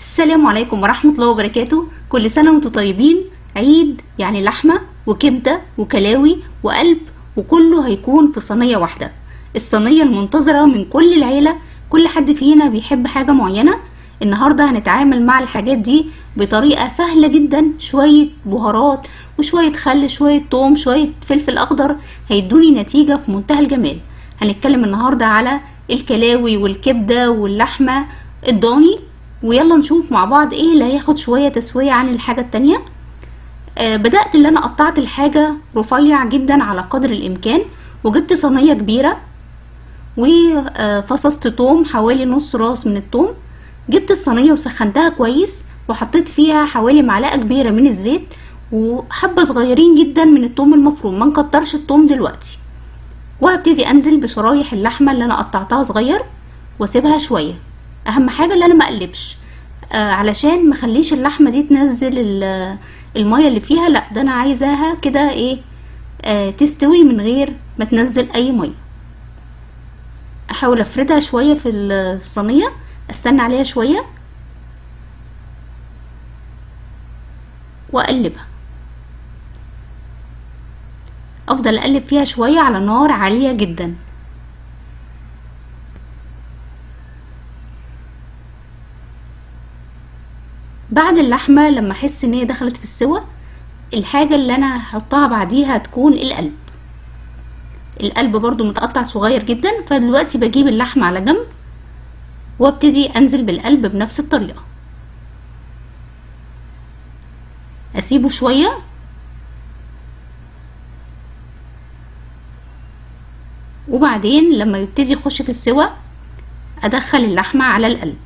السلام عليكم ورحمة الله وبركاته كل سنة وانتم طيبين عيد يعني لحمة وكبدة وكلاوي وقلب وكله هيكون في صينية واحدة الصينية المنتظرة من كل العيلة كل حد فينا بيحب حاجة معينة النهاردة هنتعامل مع الحاجات دي بطريقة سهلة جدا شوية بهارات وشوية خل شوية توم شوية فلفل أخضر هيدوني نتيجة في منتهى الجمال هنتكلم النهاردة على الكلاوي والكبدة واللحمة الضاني ويلا نشوف مع بعض ايه اللي هياخد شوية تسوية عن الحاجة التانية آه بدأت اللي انا قطعت الحاجة رفيع جدا على قدر الامكان وجبت صينية كبيرة وفصصت توم حوالي نص راس من التوم جبت الصينية وسخنتها كويس وحطيت فيها حوالي معلقة كبيرة من الزيت وحبة صغيرين جدا من التوم المفروم ما نكترش التوم دلوقتي وهبتدي انزل بشرايح اللحمة اللي انا قطعتها صغير واسيبها شوية اهم حاجة اللي انا مقلبش آه علشان مخليش اللحمة دي تنزل المية اللي فيها لا ده انا عايزاها كده ايه آه تستوي من غير ما تنزل اي مية احاول افردها شوية في الصينية استنى عليها شوية واقلبها افضل اقلب فيها شوية على نار عالية جدا بعد اللحمة لما احس ان هي دخلت في السوا الحاجة اللي انا هحطها بعديها تكون القلب القلب برضو متقطع صغير جدا فدلوقتي بجيب اللحمة على جنب وابتدي انزل بالقلب بنفس الطريقة اسيبه شوية وبعدين لما يبتدي يخش في السوا ادخل اللحمة على القلب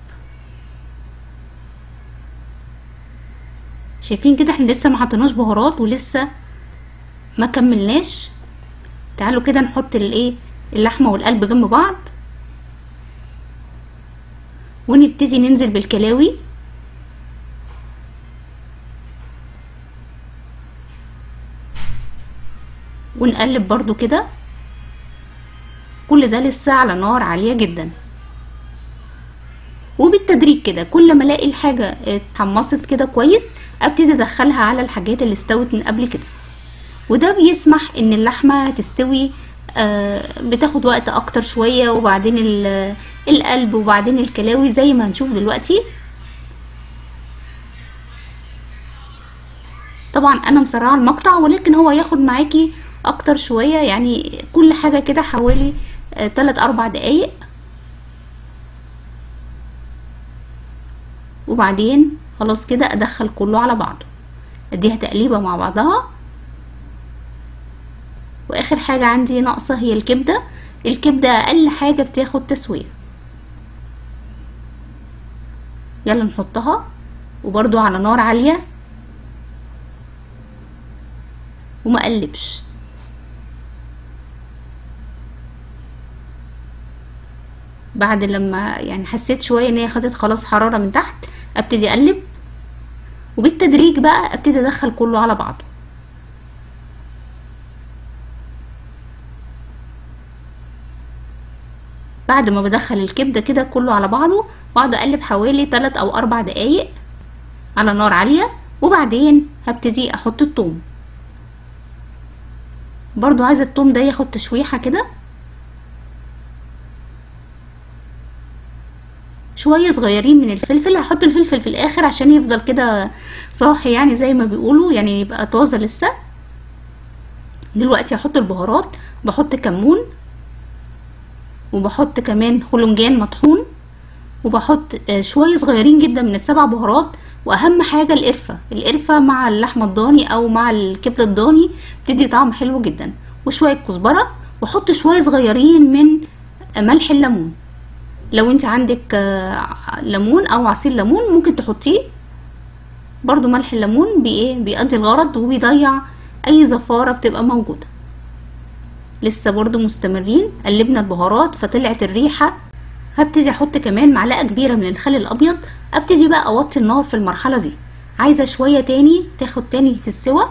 شايفين كده احنا لسه ما حطيناش بهارات ولسه ما كملناش تعالوا كده نحط الايه اللحمه والقلب جنب بعض ونبتدي ننزل بالكلاوي ونقلب برضو كده كل ده لسه على نار عاليه جدا وبالتدريج كده كل ما الاقي الحاجه اتحمصت كده كويس ابتدي ادخلها على الحاجات اللي استوت من قبل كده وده بيسمح ان اللحمه تستوي آه بتاخد وقت اكتر شويه وبعدين القلب وبعدين الكلاوي زي ما هنشوف دلوقتي طبعا انا مسرعه المقطع ولكن هو ياخد معاكي اكتر شويه يعني كل حاجه كده حوالي آه 3 4 دقايق وبعدين خلاص كده ادخل كله على بعضه اديها تقليبه مع بعضها واخر حاجه عندي ناقصه هي الكبده الكبده اقل حاجه بتاخد تسويه يلا نحطها وبرضو على نار عاليه وما اقلبش بعد لما يعني حسيت شويه ان هي خدت خلاص حراره من تحت ابتدي اقلب وبالتدريج بقى ابتدي ادخل كله على بعضه بعد ما بدخل الكبدة كده كله على بعضه واقعد اقلب حوالي 3 او 4 دقايق على نار عالية وبعدين هبتدي احط الثوم برضو عايزة الثوم ده ياخد تشويحة كده شوية صغيرين من الفلفل هحط الفلفل في الاخر عشان يفضل كده صاحي يعني زي ما بيقولوا يعني يبقى طازة لسه دلوقتي هحط البهارات بحط كمون وبحط كمان خلنجان مطحون وبحط شوية صغيرين جدا من السبع بهارات واهم حاجة القرفة القرفة مع اللحمة الضاني او مع الكبدة الضاني بتدي طعم حلو جدا وشوية كزبرة واحط شوية صغيرين من ملح الليمون لو انت عندك ليمون او عصير ليمون ممكن تحطيه برضو ملح الليمون بي بيقضي الغرض وبيضيع اي زفارة بتبقى موجودة لسه برضو مستمرين قلبنا البهارات فطلعت الريحة هبتدي احط كمان معلقة كبيرة من الخل الابيض ابتدي بقى اوطي النار في المرحلة دي عايزة شوية تاني تاخد تاني في السوا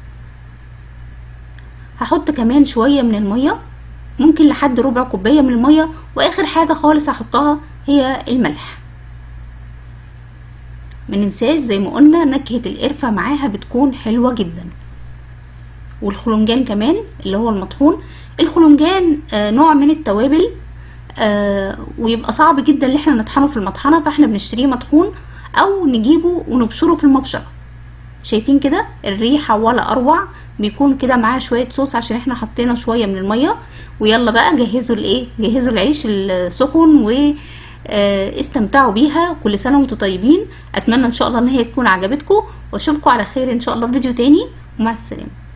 هحط كمان شوية من المية ممكن لحد ربع كوباية من المية واخر حاجة خالص هحطها هي الملح ما ننساش زي ما قلنا نكهة القرفة معاها بتكون حلوة جدا والخلنجان كمان اللي هو المطحون الخلنجان آه نوع من التوابل آه ويبقى صعب جدا ان احنا نطحنه في المطحنة فاحنا بنشتريه مطحون او نجيبه ونبشره في المبشرة شايفين كده الريحة ولا اروع بيكون كده معاه شوية صوص عشان احنا حطينا شوية من المية ويلا بقى جهزوا الايه جهزوا العيش السخن و آه، استمتعوا بيها كل سنة وانتم طيبين اتمنى ان شاء الله ان هي تكون عجبتكم واشوفكم على خير ان شاء الله في فيديو تاني ومع السلامة